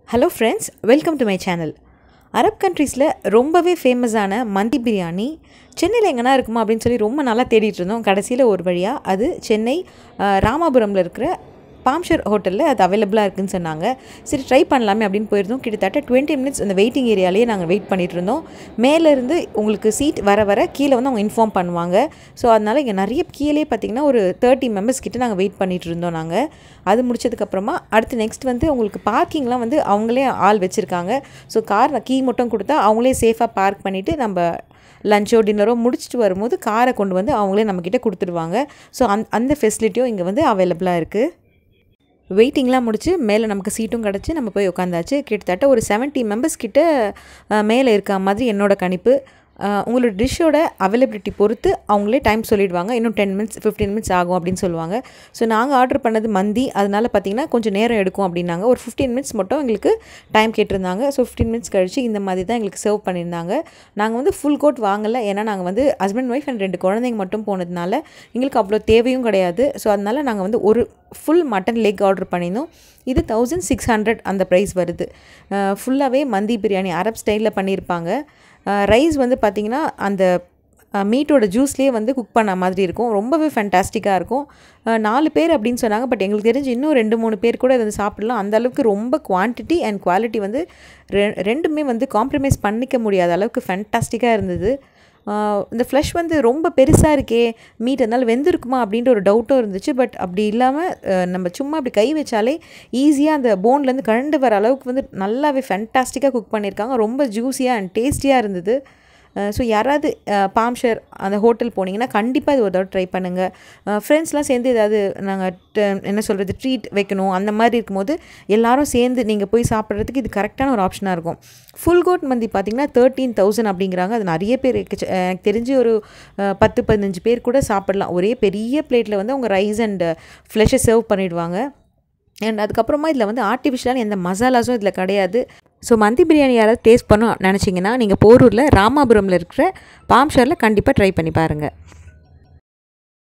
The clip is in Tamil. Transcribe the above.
hello friends welcome to my channel Arab கண்ட்ரீஸில் ரொம்பவே ஃபேமஸான மந்தி பிரியாணி சென்னையில் எங்கன்னா இருக்குமா அப்படின்னு சொல்லி ரொம்ப நல்லா தேடிட்டு இருந்தோம் கடைசியில் ஒரு வழியாக அது சென்னை அஹ், ராமாபுரமில் இருக்கிற பாம்ஷர் ஹோட்டலில் அது அவைலபிளாக இருக்குன்னு சொன்னாங்க சரி ட்ரை பண்ணலாமே அப்படின்னு போயிருந்தோம் கிட்டத்தட்ட டுவெண்ட்டி மினிட்ஸ் அந்த வெயிட்டிங் ஏரியாலேயே நாங்கள் வெயிட் பண்ணிட்டு இருந்தோம் மேலேருந்து உங்களுக்கு சீட் வர வர கீழே வந்து அவங்க இன்ஃபார்ம் பண்ணுவாங்க ஸோ அதனால் இங்கே நிறைய கீழே பார்த்தீங்கன்னா ஒரு தேர்ட்டி மெம்பர்ஸ் கிட்ட நாங்கள் வெயிட் பண்ணிட்டு இருந்தோம் நாங்கள் அது முடிச்சதுக்கப்புறமா அடுத்து நெக்ஸ்ட் வந்து உங்களுக்கு பார்க்கிங்லாம் வந்து அவங்களே ஆள் வச்சுருக்காங்க ஸோ கார் கீ மட்டும் கொடுத்தா அவங்களே சேஃபாக பார்க் பண்ணிவிட்டு நம்ம லஞ்சோ டின்னரோ முடிச்சுட்டு வரும்போது காரை கொண்டு வந்து அவங்களே நம்மக்கிட்ட கொடுத்துடுவாங்க ஸோ அந் அந்த ஃபெசிலிட்டியும் இங்கே வந்து அவைலபிளாக இருக்குது வெயிட்டிங்லாம் முடிச்சு மேலே நமக்கு சீட்டும் கிடச்சி நம்ம போய் உட்காந்தாச்சு கிட்டத்தட்ட ஒரு 70 மெம்பர்ஸ் கிட்ட அஹ், மேலே இருக்க மாதிரி என்னோட கணிப்பு அஹ், உங்களோட டிஷ்ஷோட அவைலபிலிட்டி பொறுத்து அவங்களே டைம் சொல்லிடுவாங்க இன்னும் டென் மினிட்ஸ் ஃபிஃப்டீன் மினிட்ஸ் ஆகும் அப்படின்னு சொல்லுவாங்க ஸோ நாங்கள் ஆர்டர் பண்ணது மந்தி அதனால பார்த்தீங்கன்னா கொஞ்சம் நேரம் எடுக்கும் அப்படின்னாங்க ஒரு ஃபிஃப்டீன் மினிட்ஸ் மட்டும் எங்களுக்கு டைம் கேட்டிருந்தாங்க ஸோ ஃபிஃப்டீன் மினிட்ஸ் கழிச்சு இந்த மாதிரி தான் எங்களுக்கு சர்வ் பண்ணியிருந்தாங்க நாங்கள் வந்து ஃபுல் கோட் வாங்கலை ஏன்னா நாங்கள் வந்து ஹஸ்பண்ட் ஒய்ஃப் அண்ட் ரெண்டு குழந்தைங்க மட்டும் போனதுனால எங்களுக்கு அவ்வளோ தேவையும் கிடையாது ஸோ அதனால நாங்கள் வந்து ஒரு ஃபுல் மட்டன் லெக் ஆர்டர் பண்ணியிருந்தோம் இது தௌசண்ட் சிக்ஸ் ஹண்ட்ரட் அந்த ப்ரைஸ் வருது ஃபுல்லாகவே மந்தி பிரியாணி அரப் ஸ்டைலில் பண்ணியிருப்பாங்க ரைஸ் வந்து பார்த்திங்கன்னா அந்த மீட்டோட ஜூஸ்லேயே வந்து குக் பண்ண மாதிரி இருக்கும் ரொம்பவே ஃபேண்டாஸ்டிக்காக இருக்கும் அஹ், நாலு பேர் அப்படின்னு சொன்னாங்க பட் எங்களுக்கு தெரிஞ்சு இன்னும் ரெண்டு மூணு பேர் கூட இதை வந்து சாப்பிடலாம் அந்த அளவுக்கு ரொம்ப குவான்டிட்டி அண்ட் குவாலிட்டி வந்து ரெ ரெண்டுமே வந்து காம்ப்ரமைஸ் பண்ணிக்க முடியாத அளவுக்கு ஃபேண்டாஸ்டிக்காக இருந்தது ஆஹ் இந்த ஃப்ளஷ் வந்து ரொம்ப பெருசாக இருக்கே மீட் அதனால் வெந்திருக்குமா அப்படின்ற ஒரு டவுட்டும் இருந்துச்சு பட் அப்படி இல்லாமல் நம்ம சும்மா அப்படி கை வச்சாலே ஈஸியாக அந்த போன்லேருந்து கழண்டு வர அளவுக்கு வந்து நல்லாவே ஃபேண்டாஸ்டிக்காக குக் பண்ணியிருக்காங்க ரொம்ப ஜூஸியாக அண்ட் டேஸ்டியாக இருந்தது ஸோ யாராவது பாம்ஷர் அந்த ஹோட்டல் போனீங்கன்னா கண்டிப்பாக இது ஒரு தடவை ட்ரை பண்ணுங்கள் ஃப்ரெண்ட்ஸ்லாம் சேர்ந்து ஏதாவது நாங்கள் என்ன சொல்கிறது ட்ரீட் வைக்கணும் அந்த மாதிரி இருக்கும்போது எல்லாரும் சேர்ந்து நீங்கள் போய் சாப்பிட்றதுக்கு இது கரெக்டான ஒரு ஆப்ஷனாக இருக்கும் ஃபுல் கோட் மந்தி பார்த்தீங்கன்னா தேர்ட்டீன் தௌசண்ட் அப்படிங்கிறாங்க அது நிறைய பேர் எக்கச்ச- எனக்கு தெரிஞ்சு ஒரு அஹ், பத்து பதினஞ்சு பேர் கூட சாப்பிடலாம் ஒரே பெரிய பிளேட்டில் வந்து அவங்க ரைஸ் அண்ட் ஃப்ளெஷ்ஷை சர்வ் பண்ணிடுவாங்க அண்ட் அதுக்கப்புறமா இதில் வந்து ஆர்டிஃபிஷியலான எந்த மசாலாஸும் இதில் கிடையாது ஸோ மந்தி பிரியாணி யாராவது டேஸ்ட் பண்ணணும் நினச்சிங்கன்னா நீங்கள் போரூரில் ராமாபுரமில் இருக்கிற பாம்ஷரில் கண்டிப்பாக ட்ரை பண்ணி பாருங்கள்